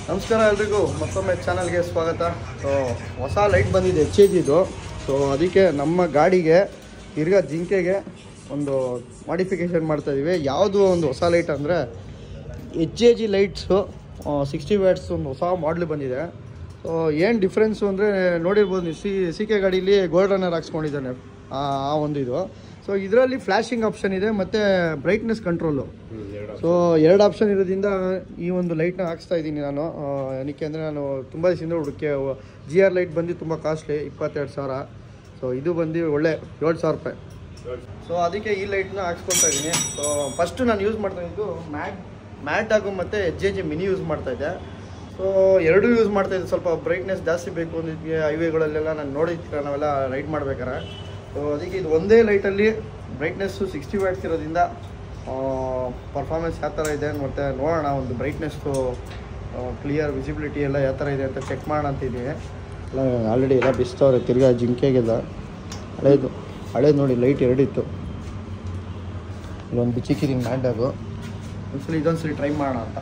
ನಮಸ್ಕಾರ ಎಲ್ರಿಗೂ ಮತ್ತೊಮ್ಮೆ ಚಾನಲ್ಗೆ ಸ್ವಾಗತ ಸೊ ಹೊಸ ಲೈಟ್ ಬಂದಿದೆ ಎಚ್ ಎ ಜಿದು ಸೊ ಅದಕ್ಕೆ ನಮ್ಮ ಗಾಡಿಗೆ ತಿರ್ಗಾ ಜಿಂಕೆಗೆ ಒಂದು ಮಾಡಿಫಿಕೇಷನ್ ಮಾಡ್ತಾ ಇದೀವಿ ಯಾವುದು ಒಂದು ಹೊಸ ಲೈಟ್ ಅಂದರೆ H A G lights sixty watts ಒಂದು ಹೊಸ ಮಾಡಲ್ ಬಂದಿದೆ ಸೊ ಏನು ಡಿಫ್ರೆನ್ಸು ಅಂದರೆ ನೋಡಿರ್ಬೋದು ನೀವು ಸಿ ಸಿ ಕೆ ಗಾಡೀಲಿ ಗೋಲ್ಡ್ ರನ್ನರ್ ಹಾಕ್ಸ್ಕೊಂಡಿದ್ದಾನೆ ಆ ಆ ಒಂದು ಇದು ಸೊ ಇದರಲ್ಲಿ ಫ್ಲ್ಯಾಶಿಂಗ್ ಆಪ್ಷನ್ ಇದೆ ಮತ್ತು ಬ್ರೈಟ್ನೆಸ್ ಕಂಟ್ರೋಲು ಸೊ ಎರಡು ಆಪ್ಷನ್ ಇರೋದ್ರಿಂದ ಈ ಒಂದು ಲೈಟ್ನ ಹಾಕ್ಸ್ತಾ ಇದ್ದೀನಿ ನಾನು ಆ, ಏನಕ್ಕೆ ಅಂದರೆ ನಾನು ತುಂಬ ದಿವಸದಿಂದ ಹುಡುಕೆ ಜಿ ಆರ್ ಲೈಟ್ ಬಂದು ತುಂಬ ಕಾಸ್ಟ್ಲಿ ಇಪ್ಪತ್ತೆರಡು ಸಾವಿರ ಸೊ ಇದು ಬಂದು ಒಳ್ಳೆ ಏಳು ಸಾವಿರ ರೂಪಾಯಿ ಸೊ ಅದಕ್ಕೆ ಈ ಲೈಟ್ನ ಹಾಕ್ಸ್ಕೊಳ್ತಾ ಇದ್ದೀನಿ ಸೊ ಫಸ್ಟು ನಾನು ಯೂಸ್ ಮಾಡ್ತಾ ಇದ್ದು ಮ್ಯಾಟ್ ಮ್ಯಾಟ್ ಆಗು ಮತ್ತು H A G mini use ಮಾಡ್ತಾ ಇದ್ದೆ ಸೊ ಎರಡೂ ಯೂಸ್ ಮಾಡ್ತಾ ಇದ್ದೆ ಸ್ವಲ್ಪ ಬ್ರೈಟ್ನೆಸ್ ಜಾಸ್ತಿ ಬೇಕು ಅಂದಿದ್ದೆ ಹೈವೇಗಳಲ್ಲೆಲ್ಲ ನಾನು ನೋಡಿರ್ತೀರ ನಾವೆಲ್ಲ ರೈಡ್ ಮಾಡ್ಬೇಕಾರೆ ಸೊ ಅದಕ್ಕೆ ಇದು ಒಂದೇ ಲೈಟಲ್ಲಿ ಬ್ರೈಟ್ನೆಸ್ಸು ಸಿಕ್ಸ್ಟಿ ವ್ಯಾಟ್ಸ್ ಇರೋದ್ರಿಂದ ಪರ್ಫಾರ್ಮೆನ್ಸ್ ಯಾವ ಥರ ಇದೆ ಮತ್ತು ನೋಡೋಣ ಒಂದು ಬ್ರೈಟ್ನೆಸ್ಸು ಕ್ಲಿಯರ್ ವಿಸಿಬಿಲಿಟಿ ಎಲ್ಲ ಯಾವ ಥರ ಇದೆ ಅಂತ ಚೆಕ್ ಮಾಡೋಣ ಅಂತಿದ್ದೀನಿ ಎಲ್ಲ ಆಲ್ರೆಡಿ ಎಲ್ಲ ಬಿಸ್ತವ್ರೆ ತಿರ್ಗಾ ಜಿಂಕೆಗೆಲ್ಲ ಹಳೇದು ಹಳೇದು ನೋಡಿ ಲೈಟ್ ಎರಡಿತ್ತು ಇಲ್ಲೊಂದು ಬಿಚ್ಚಿಕ್ಕಿರಿ ಮ್ಯಾಂಡಾಗು ಒಂದ್ಸಲ ಇದೊಂದ್ಸಲಿ ಟ್ರೈ ಮಾಡೋಣ ಅಂತ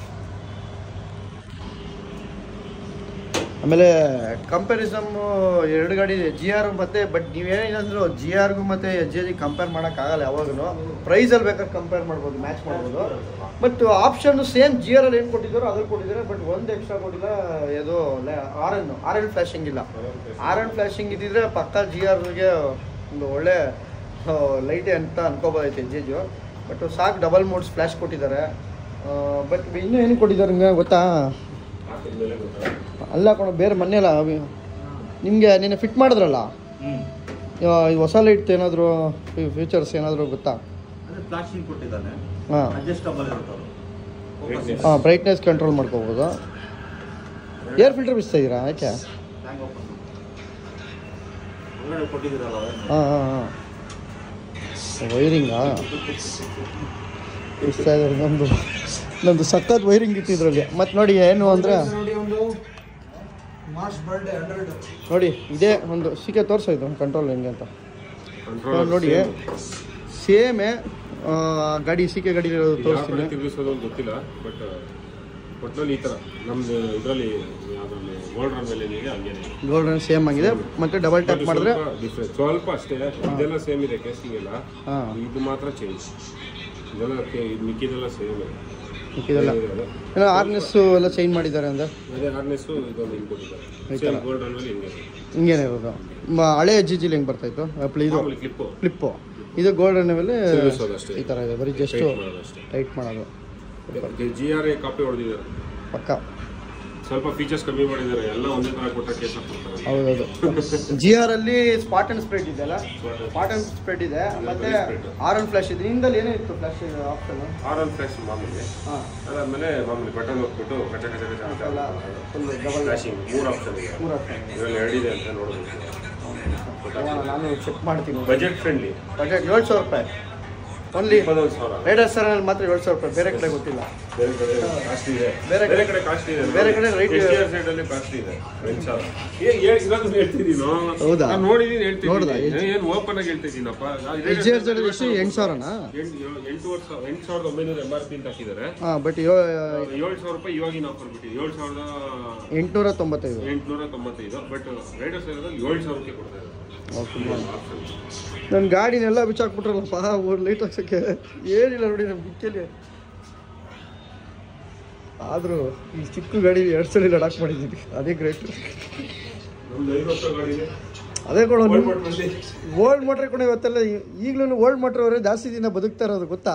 ಆಮೇಲೆ ಕಂಪ್ಯಾರಿಸಮ್ ಎರಡು ಗಾಡಿ ಜಿ ಆರ್ ಮತ್ತು ಬಟ್ ನೀವೇನೇನಂದ್ರು ಜಿ ಆರ್ಗೂ ಮತ್ತು ಎಚ್ ಜಿ ಕಂಪೇರ್ ಮಾಡೋಕ್ಕಾಗಲ್ಲ ಯಾವಾಗೂ ಪ್ರೈಸಲ್ಲಿ ಬೇಕಾದ್ರೆ ಕಂಪೇರ್ ಮಾಡ್ಬೋದು ಮ್ಯಾಚ್ ಮಾಡ್ಬೋದು ಬಟ್ ಆಪ್ಷನ್ ಸೇಮ್ ಜಿ ಆರಲ್ಲಿ ಏನು ಕೊಟ್ಟಿದ್ದಾರೋ ಅದ್ರಲ್ಲಿ ಕೊಟ್ಟಿದ್ದಾರೆ ಬಟ್ ಒಂದು ಎಕ್ಸ್ಟ್ರಾ ಕೊಟ್ಟಿಲ್ಲ ಇದು R N R N flashing ಇಲ್ಲ ಆರ್ ಎನ್ ಫ್ಲ್ಯಾಶಿಂಗ್ ಇದ್ದಿದ್ರೆ ಪಕ್ಕ ಜಿ ಆರ್ಗೆ ಒಂದು ಒಳ್ಳೆ ಲೈಟೇ ಅಂತ ಅನ್ಕೋಬೋದೈತೆ ಎಚ್ ಜಿ ಬಟ್ ಸಾಕು ಡಬಲ್ ಮೋಡ್ಸ್ ಫ್ಲ್ಯಾಶ್ ಕೊಟ್ಟಿದ್ದಾರೆ ಬಟ್ ಇನ್ನೂ ಏನು ಕೊಟ್ಟಿದ್ದಾರೆ ನಿಮಗೆ ಗೊತ್ತಾ ಅಲ್ಲ ಕಣ ಬೇರೆ ಮೊನ್ನೆ ಅಲ್ಲ ನಿಮಗೆ ನಿನ್ನೆ ಫಿಟ್ ಮಾಡಿದ್ರಲ್ಲ ಇವ- ಈ ಹೊಸ ಲೈಟ್ ಏನಾದರೂ ಫ್ಯೂಚರ್ಸ್ ಏನಾದರೂ ಗೊತ್ತಾ ಅದೇ ಫ್ಲಾಶಿಂಗ್ ಕೊಟ್ಟಿದ್ದಾನೆ ಹಾಂ ಅಡ್ಜಸ್ಟಬಲ್ ಇರುತ್ತೆ ಅದು ಹಾಂ ಬ್ರೈಟ್ನೆಸ್ ಕಂಟ್ರೋಲ್ ಮಾಡ್ಕೋಬೋದು ಏರ್ ಫಿಲ್ಟರ್ ಬಿಸ್ತಾ ಇದ್ದೀರಾ ಯಾಕೆ ಟ್ಯಾಂಕ್ ಓಪನ್ ಒಳಗಡೆ ಕೊಟ್ಟಿದ್ದೀರಲ್ಲ ಅದನ್ನ. ಹಾಂ ಹಾಂ ಹಾಂ ವೈರಿಂಗಾ ಬಿಸ್ತಾ ಇದ್ದಾರೆ ನಮ್ಮದು ನಮ್ಮದು ಸಖತ್ ವೈರಿಂಗ್ ಇತ್ತು ಇದರಲ್ಲಿ ಮತ್ತು ನೋಡಿ ಏನು ಅಂದರೆ ನೋಡಿ ಒಂದು ಮಾರ್ಚ್ ಬರ್ಡೇ ಹಂಡ್ರೆಡ್ ನೋಡಿ ಇದೇ ಒಂದು ಸಿಕ್ಕೆ ತೋರಿಸೋ ಇದು ಕಂಟ್ರೋಲ್ ಹೆಂಗೆ ಅಂತ ನೋಡಿ ಸೇಮೇ ಗಾಡಿ ಸಿಕೆ ಗಾಡಿ ಯಾವ ಕಡೆ ತೋರಿಸ್ತೀನಿ ತಿರುಗಿಸೋದು ಅಂತ ಗೊತ್ತಿಲ್ಲ ಬಟ್ ಒಟ್ಟಿನಲ್ಲಿ ಈ ಥರ ನಮ್ದು ಇದರಲ್ಲಿ ಯಾವುದ್ರಲ್ಲಿ ಗೋಲ್ಡ್ ರನ್ ಮೇಲೆ ಏನಿದೆ ಹಂಗೇನೆ ಗೋಲ್ಡನ್ ಸೇಮ್ ಆಗಿದೆ ಮತ್ತೆ ಡಬಲ್ ಟ್ಯಾಪ್ ಮಾಡಿದ್ರೆ ಡಿಫ್ರೆನ್ಸ್ ಸ್ವಲ್ಪ ಅಷ್ಟೇ ಇದೆಲ್ಲ ಸೇಮ್ ಇದೆ ಕೇಸಿಂಗ್ ಎಲ್ಲ ಹಾಂ ಇದು ಮಾತ್ರ ಚೇಂಜ್ ಇದೆಲ್ಲ ಕೆ- ಇದು ಮಿಕ್ಕಿದೆಲ್ಲ ಸೇಮ್ ಇದೆಲ್ಲ ಏನೋ ಆರ್ನೆಸ್ಸು ಎಲ್ಲ ಚೇಂಜ್ ಮಾಡಿದ್ದಾರೆ ಅಂದ್ರೆ ಅದೇ ಹಾರ್ನೆಸ್ಸು ಇದೊಂದು ಹಿಂಗೆ ಕೊಟ್ಟಿದ್ದಾರೆ ಈ ಸೇಮ್ ಥರ. ಗೋಲ್ಡ್ ರನ್ ಮೇಲೆ ಹಿಂಗೆ ಹಿಂಗೇನೆ ಇರೋದು ಮ- ಹಳೆ ಜಿ ಜಿಲಿ ಹೆಂಗೆ ಬರ್ತಾಯಿತ್ತು ಅಪ್ಲಿ ಇದು ಮಾಮೂಲಿ ಕ್ಲಿಪ್ಪು ಫ್ಲಿಪ್ಪು ಇದು ಗೋಲ್ಡನ್ ಮೇಲೆ ತಿರುಗಿಸೋದು ಅಷ್ಟೇ ಈ ಥರ ಇದೆ ಬರೀ ಜಸ್ಟು ಟೈಟ್ ಮಾಡೋದು ಅಷ್ಟೇ ಟೈಟ್ ಮಾಡೋದು ಜಿ ಆರ್ ಎ ಕಾಪಿ ಹೊಡೆದಿದ್ದಾರೆ ಪಕ್ಕ ಸ್ವಲ್ಪ ಫೀಚರ್ಸ್ ಕಮ್ಮಿ ಮಾಡಿದ್ದಾರೆ ಎಲ್ಲ ಒಂದೇ ಥರ ಕೊಟ್ಟ ಕೇಸ್ ಹಾಕ್ಬಿಡ್ತಾರೆ ಹೌದೌದು ಜಿ ಆರ್ ಅಲ್ಲಿ ಸ್ಪಾಟ್ ಅಂಡ್ ಸ್ಪ್ರೆಡ್ ಇದೆಯಲ್ಲ ಸ್ಪಾಟ್ ಅಂಡ್ ಸ್ಪ್ರೆಡ್ ಇದೆ ಮತ್ತೆ ಆರ್ ಅಂಡ್ ಫ್ಲಾಶ್ ಇದೆ ನಿಂದಲ್ಲಿ ಏನೇ ಇತ್ತು flash option R one flash ಮಾಮೂಲಿ ಹಾಂ ಅದಾದ್ಮೇಲೆ ಮಾಮೂಲಿ ಬಟನ್ ಹೋಗ್ಬಿಟ್ಟು ಕಚ ಕಚ ಕಚ ಅಂತ ಎಲ್ಲ ಫುಲ್ ಡಬಲ್ ಫ್ಲಾಶಿಂಗ್ ಮೂರು ಆಪ್ಷನ್ ಇದೆ ಮೂರು ಆಪ್ಷನ್ ಇದರಲ್ಲಿ ಎರಡಿದೆ ಅಂತ ನೋಡೋದು ನಾನು ಚೆಕ್ ಮಾಡ್ತೀನಿ ಬಜೆಟ್ ಫ್ರೆಂಡ್ಲಿ ಬಜೆಟ್ ಏಳು ಸಾವಿರ ರೂಪಾಯಿ ಓನ್ಲಿ ಇಪ್ಪತ್ತೊಂದು ಸಾವಿರ ರೈಡರ್ ಸರಲ್ಲಿ ಮಾತ್ರ ಏಳು ಸಾವಿರ ರೂಪಾಯಿ ಬೇರೆ ಕಡೆ ಗೊತ್ತಿಲ್ಲ ಬೇರೆ ಕಡೆ ಕಾಸ್ಟ್ಲಿ ಇದೆ ಬೇರೆ ಬೇರೆ ಕಡೆ- ಕಡೆ ಕಾಸ್ಟ್ಲಿ ಇದೆ ಬೇರೆ ಕಡೆ rate ಇದೆ. ಸೈಡ್ ಅಲ್ಲಿ ಕಾಸ್ಟ್ಲಿ ಇದೆ ಎಂಟು ಸಾವಿರ ಏ ಏನ್ ಇರೋದು ಹೇಳ್ತಿದ್ದೀನೋ ಹೌದಾ? ನಾನು ನೋಡಿದೀನಿ ಹೇಳ್ತಿದ್ದೀನಿ ನೋಡ್ದಾ? ಏನು ಓಪನ್ ಆಗಿ ಹೇಳ್ತಿದ್ದೀನಪ್ಪ ಎಚ್ ಜಿ ಆರ್ ಜಡ್ ಎಷ್ಟು ಎಂಟು ಸಾವಿರನಾ ಎಂಟೂವರೆ ಸಾವಿರ ಎಂಟು ಸಾವಿರದ ಒಂಬೈನೂರ ಎಮ್ ಆರ್ ಪಿ ಅಂತ ಹಾಕಿದ್ದಾರೆ ಹಾಂ ಬಟ್ ಏಳು ಸಾವಿರ ರೂಪಾಯಿ ಇವಾಗಿನ ಆಫರ್ ಬಿಟ್ಟಿದೆ ಏಳು ಸಾವಿರದ ಎಂಟುನೂರ ತೊಂಬತ್ತೈದು ಎಂಟುನೂರ ತೊಂಬತ್ತೈದು ಬಟ್ ರೈಡರ್ಸ್ ಇರೋದ್ರಲ್ಲಿ ಏಳು ಸಾವಿರ ರೂಪಾಯಿ ಕೊಡ್ತಾ ಇದ್ದಾರೆ ಆಪ್ಷನ್ ನನ್ನ ಗಾಡಿನೆಲ್ಲ ಬಿಚ್ಚಾಕ್ಬಿಟ್ರಲ್ಲಪ್ಪ ಒಂದು ಲೈಟ್ ಹಾಕ್ಸೋಕ್ಕೆ ಏನಿಲ್ಲ ನೋಡಿ ನಮ್ಮ ಬಿಕ್ಕಲ್ಲಿ ಆದರೂ ಈ ಚಿಕ್ಕ ಗಾಡಿ ಎರಡು ಸಲ ಲಡಾಕ್ ಮಾಡಿದ್ದೀವಿ ಅದೇ ಗ್ರೇಟ್ ನಮ್ದು ಐದು ವರ್ಷ ಗಾಡಿನೇ ಅದೇ ಕೂಡ Old model ಅಲ್ಲಿ. ಓಲ್ಡ್ ಮೋಟ್ರ್ ಕೂಡ ಇವತ್ತೆಲ್ಲ ಈಗಲೂ ಓಲ್ಡ್ ಮೋಟ್ರ್ ಅವರೇ ಜಾಸ್ತಿ ದಿನ ಬದುಕ್ತಾ ಇರೋದು ಗೊತ್ತಾ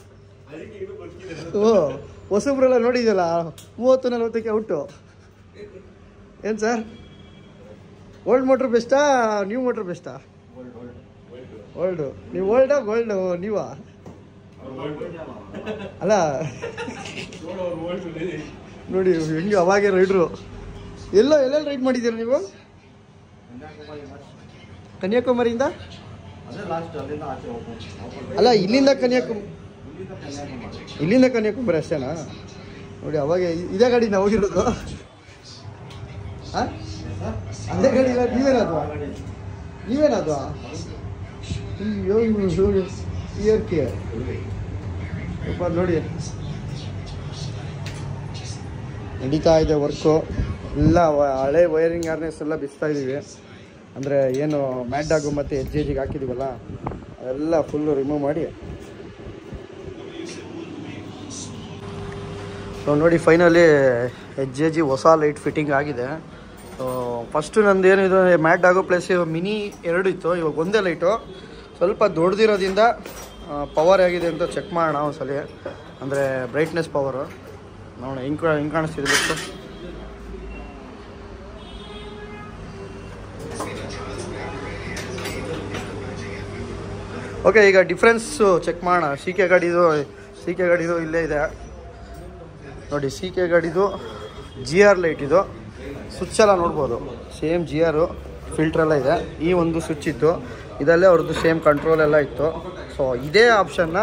ಓ ಹೊಸಬ್ರೆಲ್ಲ ನೋಡಿದ್ಯಲ್ಲ ಮೂವತ್ತು ನಲ್ವತ್ತಕ್ಕೆ ಔಟು ಏನು ಸರ್ ಓಲ್ಡ್ ಮೋಟ್ರ್ ಬೆಸ್ಟಾ ನ್ಯೂ ಮೋಟ್ರ್ ಬೆಸ್ಟಾ ಓಲ್ಡು ನೀವು ಓಲ್ಡಾ ಗೋಲ್ಡು ನೀವಾ ಅಲ್ಲ ನೋಡಿ ಹೆಂಗೆ ಅವಾಗೆ ರೈಡ್ರು ಎಲ್ಲ ಎಲ್ಲೆಲ್ಲಿ ರೈಡ್ ಮಾಡಿದ್ದೀರಾ ನೀವು ಕನ್ಯಾಕುಮಾರಿಯಿಂದ ಅದೇ ಲಾಸ್ಟ್ ಅಲ್ಲಿಂದ ಆಚೆ ಓಪನ್ ಓಪನ್ ಅಲ್ಲ ಇಲ್ಲಿಂದ ಕನ್ಯಾಕುಮಾರಿ ಇಲ್ಲಿಂದ ಕನ್ಯಾಕುಮಾರಿ ಇಲ್ಲಿಂದ ಕನ್ಯಾಕುಮಾರಿ ಅಷ್ಟೇನಾ ನೋಡಿ ಅವಾಗ ಇ- ಇದೇ ಗಾಡಿ ನಾವು ಹೋಗಿರೋದು ಹಾಂ ಅದೇ ಗಾಡಿ ಇಲ್ಲ ನೀವೇನದು ನೀವೇನದು ಅಯ್ಯೋ ಇಯರ್ ಕೇರ್ ನೋಡಿ ನಡೀತಾ ಇದೆ ವರ್ಕು ಎಲ್ಲ ವ- ಹಳೆ ವೈರಿಂಗ್ ಹಾರ್ನೆಸ್ ಎಲ್ಲ ಬಿಸ್ತಾ ಇದ್ದೀವಿ ಅಂದರೆ ಏನು ಮ್ಯಾಡ್ಡಾಗು ಮತ್ತು ಎಚ್ ಜೆ ಜಿಗೆ ಹಾಕಿದ್ದೀವಲ್ಲ ಎಲ್ಲ ಫುಲ್ಲು ರಿಮೂವ್ ಮಾಡಿ ಸೊ ನೋಡಿ ಫೈನಲಿ ಎಚ್ ಜೆ ಜಿ ಹೊಸ ಲೈಟ್ ಫಿಟ್ಟಿಂಗ್ ಆಗಿದೆ ಸೊ ಫಸ್ಟು ನಂದು ಏನಿದೆ ಮ್ಯಾಟ್ ಆಗೋ ಪ್ಲೇಸ್ ಮಿನಿ ಎರಡು ಇತ್ತು ಇವಾಗ ಒಂದೇ ಲೈಟು ಸ್ವಲ್ಪ ದೊಡ್ಡದಿರೋದ್ರಿಂದ ಪವರ್ ಆಗಿದೆ ಅಂತ ಚೆಕ್ ಮಾಡೋಣ ಒಂದ್ಸಲಿ ಅಂದರೆ ಬ್ರೈಟ್ನೆಸ್ ಪವರು ನೋಡೋಣ ಹಿಂಗೆ ಹಿಂಗೆ ಕಾಣಿಸ್ತಿದೆ ಬಿಟ್ಟು ಓಕೆ ಈಗ ಡಿಫ್ರೆನ್ಸು ಚೆಕ್ ಮಾಡೋಣ ಸಿ ಕೆ ಗಾಡಿದು ಸಿ ಕೆ ಗಾಡಿದು ಇಲ್ಲೇ ಇದೆ ನೋಡಿ ಸಿ ಕೆ ಗಾಡಿದು ಜಿ ಆರ್ ಲೈಟ್ ಇದು ಸ್ವಿಚ್ ಎಲ್ಲ ನೋಡ್ಬೋದು ಸೇಮ್ ಜಿ ಆರು ಫಿಲ್ಟ್ರೆಲ್ಲ ಇದೆ ಈ ಒಂದು ಸ್ವಿಚ್ ಇತ್ತು ಇದಲ್ಲೇ ಅವ್ರದ್ದು ಸೇಮ್ ಕಂಟ್ರೋಲ್ ಎಲ್ಲ ಇತ್ತು ಸೊ ಇದೇ ಆಪ್ಷನ್ನ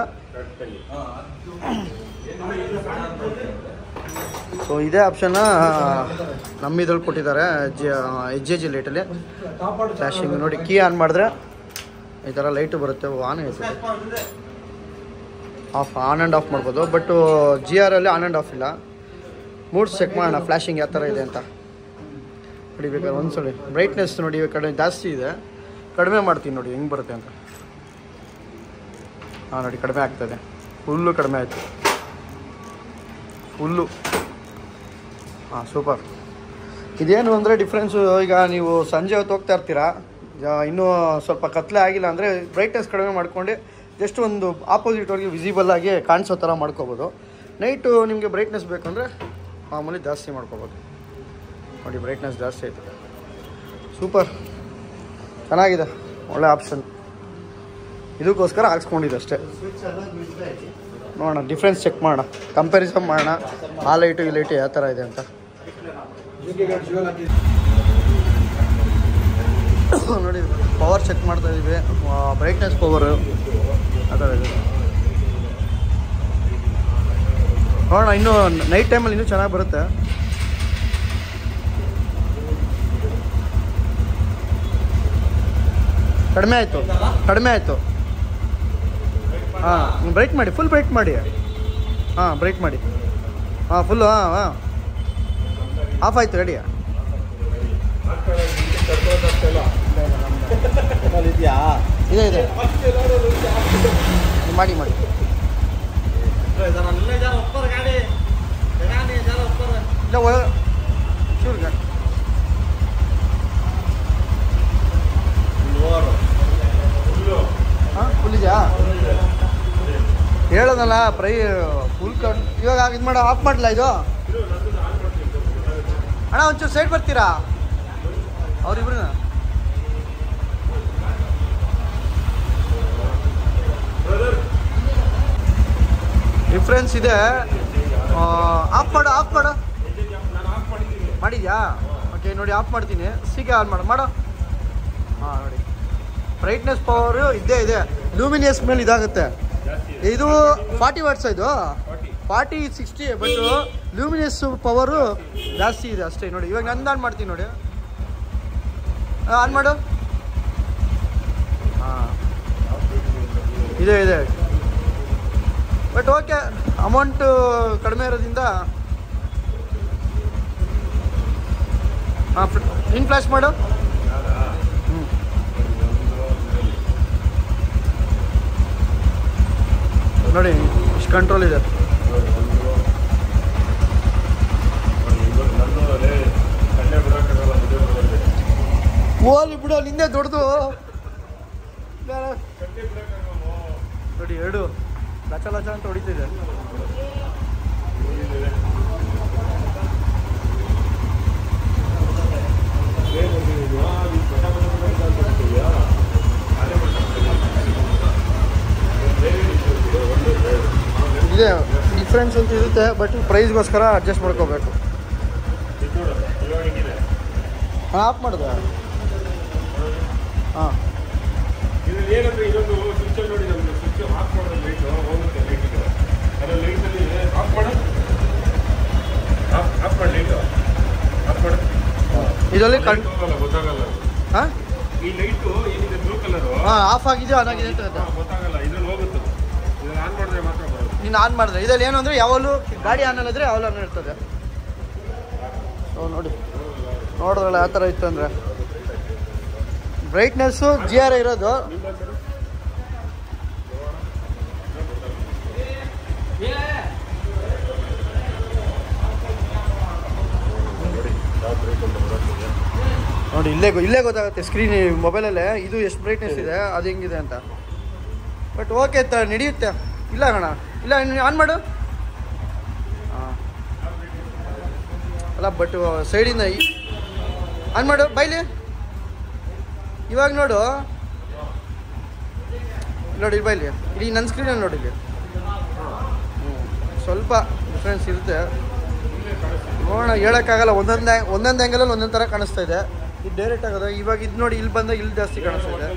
ಸೊ ಇದೇ ಆಪ್ಷನ್ನ ನಮ್ಮ ಇದ್ರಲ್ಲಿ ಕೊಟ್ಟಿದ್ದಾರೆ ಜಿ ಎಚ್ ಜೆ ಜಿ ಲೈಟಲ್ಲಿ ಫ್ಲಾಶಿಂಗ್ ನೋಡಿ ಕೀ ಆನ್ ಮಾಡಿದ್ರೆ ಈ ಥರ ಲೈಟು ಬರುತ್ತೆ ಆನ್ ಆಯ್ತು ಆಫ್ ಆನ್ ಆ್ಯಂಡ್ ಆಫ್ ಮಾಡ್ಬೋದು ಬಟ್ ಜಿ ಆರಲ್ಲಿ ಆನ್ ಆ್ಯಂಡ್ ಆಫ್ ಇಲ್ಲ ಮೂಡ್ಸ್ ಚೆಕ್ ಮಾಡೋಣ ಫ್ಲ್ಯಾಶಿಂಗ್ ಯಾವ ಥರ ಇದೆ ಅಂತ ನೋಡಿ ಬೇಕಾದ್ರೆ ಒಂದ್ಸಲ ಬ್ರೈಟ್ನೆಸ್ ನೋಡಿ ಇವಾಗ ಕಡಿಮೆ ಜಾಸ್ತಿ ಇದೆ ಕಡಿಮೆ ಮಾಡ್ತೀನಿ ನೋಡಿ ಹೆಂಗೆ ಬರುತ್ತೆ ಅಂತ ಹಾಂ ನೋಡಿ ಕಡಿಮೆ ಆಗ್ತದೆ ಫುಲ್ಲು ಕಡಿಮೆ ಆಯಿತು ಫುಲ್ಲು ಹಾಂ ಸೂಪರ್ ಇದೇನು ಅಂದರೆ ಡಿಫ್ರೆನ್ಸು ಈಗ ನೀವು ಸಂಜೆ ಹೊತ್ತು ಹೋಗ್ತಾ ಇರ್ತೀರಾ ಜ- ಇನ್ನೂ ಸ್ವಲ್ಪ ಕತ್ಲೆ ಆಗಿಲ್ಲ ಅಂದರೆ ಬ್ರೈಟ್ನೆಸ್ ಕಡಿಮೆ ಮಾಡ್ಕೊಂಡು ಜಸ್ಟ್ ಒಂದು ಆಪೋಸಿಟ್ ಅವ್ರಿಗೆ ವಿಸಿಬಲ್ ಆಗಿ ಕಾಣಿಸೋ ಥರ ಮಾಡ್ಕೋಬೋದು ನೈಟು ನಿಮಗೆ ಬ್ರೈಟ್ನೆಸ್ ಬೇಕಂದರೆ ಮಾಮೂಲಿ ಜಾಸ್ತಿ ಮಾಡ್ಕೋಬೋದು ನೋಡಿ ಬ್ರೈಟ್ನೆಸ್ ಜಾಸ್ತಿ ಆಯಿತು ಸೂಪರ್ ಚೆನ್ನಾಗಿದೆ ಒಳ್ಳೆ ಆಪ್ಷನ್ ಇದಕ್ಕೋಸ್ಕರ ಹಾಕ್ಸ್ಕೊಂಡಿದ್ದು ಅಷ್ಟೇ ನೋಡೋಣ ಡಿಫ್ರೆನ್ಸ್ ಚೆಕ್ ಮಾಡೋಣ ಕಂಪ್ಯಾರಿಸನ್ ಮಾಡೋಣ ಆ ಲೈಟು ಈ ಲೈಟು ಯಾವ ಥರ ಇದೆ ಅಂತ ನೋಡಿ ಪವರ್ ಚೆಕ್ ಮಾಡ್ತಾ ಇದೀವಿ ಬ್ರೈಟ್ನೆಸ್ ಪವರು ಆ ಥರ ಇದೆ ನೋಡೋಣ ಇನ್ನೂ ನೈಟ್ ಟೈಮಲ್ಲಿ ಇನ್ನೂ ಚೆನ್ನಾಗಿ ಬರುತ್ತೆ ಕಡಿಮೆ ಆಯಿತು ಕಡಿಮೆ ಆಯಿತು ಹಾಂ ಬ್ರೈಟ್ ಮಾಡಿ ಫುಲ್ ಬ್ರೈಟ್ ಮಾಡಿ ಹಾಂ ಬ್ರೈಟ್ ಮಾಡಿ ಹಾಂ ಫುಲ್ಲು ಹಾಂ ಹಾಂ ಆಫ್ ಆಯ್ತು ರೆಡಿ ಇದೆಯಾ ಇದೆ ಇದೆ ಮಾಡಿ ಮಾಡಿ ಇಲ್ಲ ಒಳ ಚೂರು ಗಾಡಿ ಹಾಂ ಫುಲ್ ಇದೆಯಾ ಹೇಳೋದಲ್ಲ ಪ್ರೈ ಫುಲ್ ಕಣ್ ಇವಾಗ ಇದು ಮಾಡ ಆಫ್ ಮಾಡಲ ಇದು ಅಣ್ಣ ಒಂಚೂರು ಸೈಡ್ ಬರ್ತೀರಾ ಅವ್ರಿಬ್ರು ಡಿಫ್ರೆನ್ಸ್ ಇದೆ ಆಫ್ ಮಾಡು ಆಫ್ ಮಾಡು ಮಾಡಿದ್ಯಾ ಓಕೆ ನೋಡಿ ಆಫ್ ಮಾಡ್ತೀನಿ ಸೀಗೆ ಆನ್ ಮಾಡು ಮಾಡು ಹಾಂ ನೋಡಿ ಬ್ರೈಟ್ನೆಸ್ ಪವರು ಇದ್ದೇ ಇದೆ ಲೂಮಿನಿಯಸ್ ಮೇಲೆ ಇದಾಗುತ್ತೆ ಇದು ಫಾರ್ಟಿ ವಾಟ್ಸ್ ಇದು forty sixty but luminous power ಜಾಸ್ತಿ ಇದೆ ಅಷ್ಟೇ ನೋಡಿ ಇವಾಗ ನಂದು ಆನ್ ಮಾಡ್ತೀನಿ ನೋಡಿ ಆನ್ ಮಾಡು ಹಾಂ ಇದೆ ಇದೆ ಬಟ್ ಓಕೆ ಅಮೌಂಟು ಕಡಿಮೆ ಇರೋದ್ರಿಂದ ಹಾಂ ಇನ್ ಫ್ಲಾಶ್ ಮಾಡು ಹ್ಞೂ ನೋಡಿ ಇಷ್ಟು ಕಂಟ್ರೋಲ್ ಇದೆ ಓಲಿ ಬಿಡು ನಿಂದೆ ದೊಡ್ಡದು ನೋಡಿ ಎರಡು ಲಚ ಲಚ ಅಂತ ಹೊಡಿತಿದೆ ಇದೆ ಡಿಫ್ರೆನ್ಸ್ ಅಂತ ಇರುತ್ತೆ ಬಟ್ ಪ್ರೈಸ್ಗೋಸ್ಕರ ಅಡ್ಜಸ್ಟ್ ಮಾಡ್ಕೋಬೇಕು ಹಾಂ ಆಫ್ ಮಾಡಿದೆ ಹಾಂ ಇದ್ರಲ್ಲಿ ಏನಂದ್ರೆ ಇದೊಂದು ಸ್ವಿಚ್ ನೋಡಿ ನಮ್ಗೆ ಸ್ವಿಚ್ ಆಫ್ ಮಾಡೋದು ಲೈಟ್ ಹೋಗುತ್ತೆ ಲೈಟಿಗೆ ಅದರ ಲೈಟಲ್ಲಿ ಆಫ್ ಮಾಡು ಆಫ್ ಆಫ್ ಮಾಡಿ ಲೈಟ್ ಆಫ್ ಮಾಡು ಇದರಲ್ಲಿ ಕಣ್ Light ಹೋಗಲ್ಲ ಗೊತ್ತಾಗಲ್ಲ ಹಾಂ ಈ ಲೈಟು ಏನಿದೆ ಬ್ಲೂ ಕಲರು ಹಾಂ ಆಫ್ ಆಗಿದೆಯೋ ಆನ್ ಆಗಿದೆ ಅಂತ ಹೇಳ್ದೆ. ಗೊತ್ತಾಗಲ್ಲ ಇದ್ರಲ್ಲಿ ಹೋಗುತ್ತೆ ಇದನ್ನ ಆನ್ ಮಾಡಿದ್ರೆ ಮಾತ್ರ ಬರೋದು ನೀನು ಆನ್ ಮಾಡಿದ್ರೆ ಇದರಲ್ಲಿ ಏನು ಅಂದರೆ ಯಾವಾಗಲೂ ಗಾಡಿ ಆನ್ ಅಲ್ಲಿದ್ರೆ ಯಾವಾಗಲೂ ಆನ್ ಇರ್ತದೆ ಓ ನೋಡಿ ನೋಡಿದ್ರಲ್ಲ ಯಾವ ಥರ ಇತ್ತು ಅಂದರೆ ಬ್ರೈಟ್ನೆಸ್ಸು ಜಿ ಆರ್ ಇರೋದು ನೋಡಿ ಇಲ್ಲೇ ಗೊ- ಇಲ್ಲೇ ಗೊತ್ತಾಗುತ್ತೆ ಸ್ಕ್ರೀನ್ ಮೊಬೈಲಲ್ಲೇ ಇದು ಎಷ್ಟು ಬ್ರೈಟ್ನೆಸ್ ಇದೆ ಅದು ಹೆಂಗಿದೆ ಅಂತ ಬಟ್ ಓಕೆ ತ ನಡೆಯುತ್ತೆ ಇಲ್ಲ ಕಣ ಇಲ್ಲ ಆನ್ ಮಾಡು ಹಾಂ ಅಲ್ಲ ಬಟ್ ಸೈಡಿಂದ ಆನ್ ಮಾಡು ಬೈಲಿ ಇವಾಗ ನೋಡು ನೋಡಿ ಇಲ್ಲಿ ಬೈಲಿ ಇಲ್ಲಿ ನನ್ನ ಸ್ಕ್ರೀನಲ್ಲಿ ನೋಡಿ ಇಲ್ಲಿ ಹ್ಮ್. ಸ್ವಲ್ಪ ಡಿಫ್ರೆನ್ಸ್ ಇರುತ್ತೆ ನೋಡೋಣ ಹೇಳೋಕ್ಕಾಗಲ್ಲ ಒಂದೊಂದು ಒಂದೊಂದು ಆ್ಯಂಗಲಲ್ಲಿ ಒಂದೊಂದು ಥರ ಕಾಣಿಸ್ತಾ ಇದೆ ಇದು ಡೈರೆಕ್ಟ್ ಆಗೋದು ಇವಾಗ ಇದು ನೋಡಿ ಇಲ್ಲಿ ಬಂದಾಗ ಇಲ್ಲಿ ಜಾಸ್ತಿ ಕಾಣಿಸ್ತಾ ಇದೆ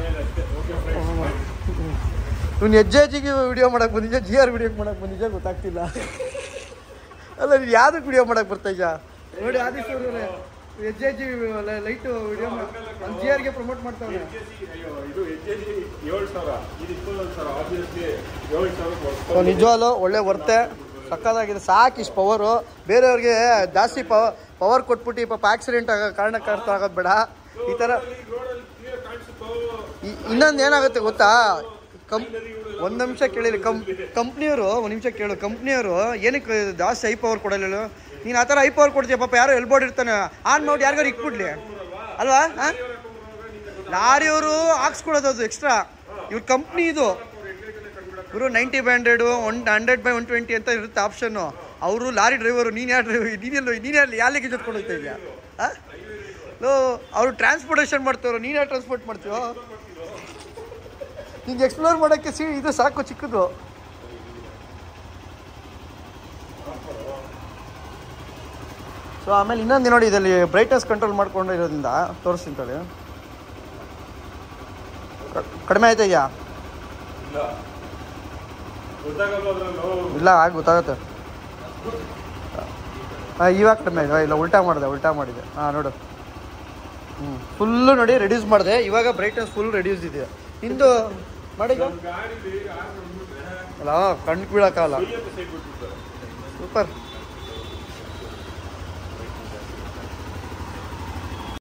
ಇವ್ನು ಹೆಜ್ಜೆ ಹೆಜ್ಜೆಗೆ ವಿಡಿಯೋ ಮಾಡಕ್ಕೆ ಬಂದಿದ್ದೆ ಜಿ ಆರ್ ವಿಡಿಯೋ ಮಾಡಕ್ಕೆ ಬಂದಿದ್ದೆ ಗೊತ್ತಾಗ್ತಿಲ್ಲ ಅಲ್ಲ ನೀನು ಯಾವ್ದಕ್ಕೆ ವಿಡಿಯೋ ಮಾಡಕ್ಕೆ ಬರ್ತಾ ಇದ್ಯಾ ನೋಡಿ ಆದಿತ್ಯ ಅವ್ರವ್ರೆ, ಹೆಜ್ಜೆ ಹೆಜ್ಜೆ ಲೈಟ್ ವಿಡಿಯೋ ಜಿ ಆರ್ಗೆ ಪ್ರಮೋಟ್ ಮಾಡ್ತಾವ್ರೆ ಅಯ್ಯೋ ಇದು ಹೆಜ್ಜೆ ಏಳು ಸಾವಿರ ಇದು ಇಪ್ಪತ್ತೊಂದು ಸಾವಿರ ಆಬ್ವಿಯಸ್ಲಿ ಏಳು ಸಾವಿರ ಸೊ ನಿಜವಾಗ್ಲು ಒಳ್ಳೆ ವರ್ತೆ ಸಕ್ಕತ್ತಾಗಿದೆ ಸಾಕು ಇಷ್ಟು ಪವರು ಬೇರೆಯವ್ರಿಗೆ ಜಾಸ್ತಿ ಪವರ್ ಪವರ್ ಕೊಟ್ಬಿಟ್ಟು ಪಾಪ ಆಕ್ಸಿಡೆಂಟ್ ಆಗೋ ಕಾರಣಕ್ಕರ್ಥ ಆಗೋದು ಬೇಡ ಈ ಥರ ರೋಡಲ್ಲಿ ಕ್ಲಿಯರ್ ಕಾಣಿಸುತ್ತೋ ಇ- ಇನ್ನೊಂದು ಏನಾಗುತ್ತೆ ಗೊತ್ತಾ ಕಂ ಒಂದು ನಿಮಿಷ ಕೇಳಿರಿ ಕಂ ಕಂಪ್ನಿಯವರು ಒಂದು ನಿಮಿಷ ಕೇಳು ಕಂಪ್ನಿಯವರು ಏನಕ್ಕೆ ಜಾಸ್ತಿ ಐ ಪವರ್ ಕೊಡಲ್ಲ ನೀನು ಆ ಥರ ಐ ಪವರ್ ಕೊಡ್ತೀಯ ಪಾಪ ಯಾರೋ ಎಲ್ಬೋರ್ಡ್ ಇರ್ತಾನೆ ಆನ್ ನೋಡಿ ಯಾರಿಗಾರು ಇಕ್ಬಿಡ್ಲಿ ಅಲ್ವಾ ಹಾಂ ಲಾರಿಯವರು ಹಾಕ್ಸ್ಕೊಡೋದು ಅದು ಎಕ್ಸ್ಟ್ರಾ ಇವ್ರ ಕಂಪ್ನಿ ಇದು ಇವರು ninety by hundred one hundred by one twenty ಅಂತ ಇರುತ್ತೆ ಆಪ್ಷನ್ನು ಅವರು ಲಾರಿ ಡ್ರೈವರು ನೀನು ಯಾರು ಡ್ರೈವರ್ ನೀನೆಲ್ಲ ನೀನು ಯಾರು ಯಾರಿಗೆ ಜೊತೆ ಹೋಗ್ತಾ ಇದೆಯಾ ಹಾಂ ಲೋ ಅವರು ಟ್ರಾನ್ಸ್ಪೋರ್ಟೇಷನ್ ಮಾಡ್ತಾರೋ ನೀನು ಯಾರು ಟ್ರಾನ್ಸ್ಪೋರ್ಟ್ ಮಾಡ್ತೀವೋ ನಿಂಗೆ ಎಕ್ಸ್ಪ್ಲೋರ್ ಮಾಡೋಕ್ಕೆ ಸಿ ಇದು ಸಾಕು ಚಿಕ್ಕದು ಸೊ ಆಮೇಲೆ ಇನ್ನೊಂದು ನೋಡಿ ಇದರಲ್ಲಿ ಬ್ರೈಟ್ನೆಸ್ ಕಂಟ್ರೋಲ್ ಮಾಡ್ಕೊಂಡು ಇರೋದ್ರಿಂದ ತೋರಿಸ್ತೀನಿ ತಳಿ ಕಡಿಮೆ ಆಯ್ತಾ ಇದೆಯಾ ಇಲ್ಲ ಗೊತ್ತಾಗಲ್ಲ ಅದ್ರಲ್ಲೂ ಇಲ್ಲ ಆಗ ಗೊತ್ತಾಗುತ್ತೆ ಹಾಂ ಇವಾಗ ಕಡಿಮೆ ಆಯ್ತು ಇಲ್ಲ ಉಲ್ಟಾ ಮಾಡಿದೆ ಉಲ್ಟಾ ಮಾಡಿದೆ ಹಾಂ ನೋಡು ಹ್ಞೂ ಫುಲ್ಲು ನೋಡಿ ರೆಡ್ಯೂಸ್ ಮಾಡಿದೆ ಇವಾಗ ಬ್ರೈಟ್ನೆಸ್ ಫುಲ್ ರೆಡ್ಯೂಸ್ ಇದೆ ನಿಂದು ಮಾಡಿದ ಗಾಡಿಲಿ ಯಾರು ಬಂದ್ಬಿಟ್ರೆ ಅಲ್ಲ ಕಣ್ಣು ಬೀಳಕ್ಕಾಗಲ್ಲ ಸೈಡ್ ಬಿಟ್ಬಿಡ್ತಾರೆ ಸೂಪರ್